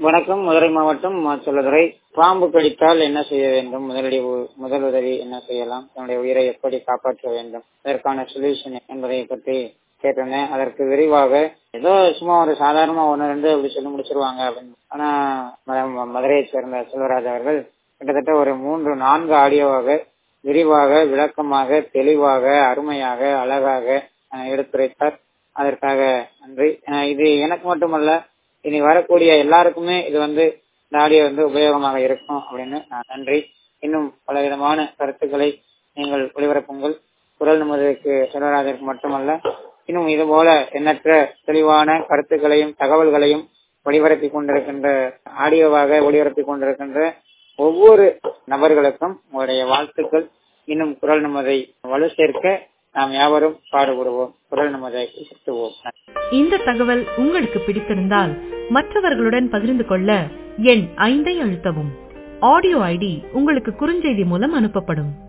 வணக்கம் மதுரை மாவட்டம் மாச்சொல்லதுரை பாம்பு கடித்தால் என்ன செய்ய வேண்டும் முதலடி உ- முதலுதவி என்ன செய்யலாம் தன்னுடைய உயிரை எப்படி காப்பாற்ற வேண்டும் அதற்கான சொல்யூஷன் என்பதை பற்றி கேட்டிருந்தேன் அதற்கு விரிவாக ஏதோ சும்மா ஒரு சாதாரணமா ஒன்னு ரெண்டு அப்படி சொல்லி முடிச்சிருவாங்க அப்படின்னு ஆனா ம- மதுரையை சேர்ந்த செல்வராஜ் அவர்கள் கிட்டத்தட்ட ஒரு மூன்று நான்கு ஆடியோவாக விரிவாக விளக்கமாக தெளிவாக அருமையாக அழகாக அஹ், எடுத்துரைத்தார் அதற்காக நன்றி அஹ், இது எனக்கு மட்டுமல்ல இனி வரக்கூடிய எல்லாருக்குமே இது வந்து இந்த ஆடியோ வந்து உபயோகமாக இருக்கும் அப்படின்னு நான் நன்றி இன்னும் பல விதமான கருத்துக்களை நீங்கள் ஒளிபரப்புங்கள் குரல் நமதுக்கு செல்வராஜருக்கு மட்டுமல்ல இன்னும் இது போல எண்ணற்ற தெளிவான கருத்துக்களையும் தகவல்களையும் ஒளிபரப்பிக் கொண்டிருக்கின்ற ஆடியோவாக ஒளிபரப்பிக் கொண்டிருக்கின்ற ஒவ்வொரு நபர்களுக்கும் உங்களுடைய வாழ்த்துக்கள் இன்னும் குரல் நமதை வலு சேர்க்க நாம் யாவரும் பாடுபடுவோம் குரல் நமதை சுற்றுவோம் இந்த தகவல் உங்களுக்கு பிடித்திருந்தால் மற்றவர்களுடன் பகிர்ந்து கொள்ள எண் ஐந்தை அழுத்தவும் ஆடியோ ஐடி உங்களுக்கு குறுஞ்செய்தி மூலம் அனுப்பப்படும்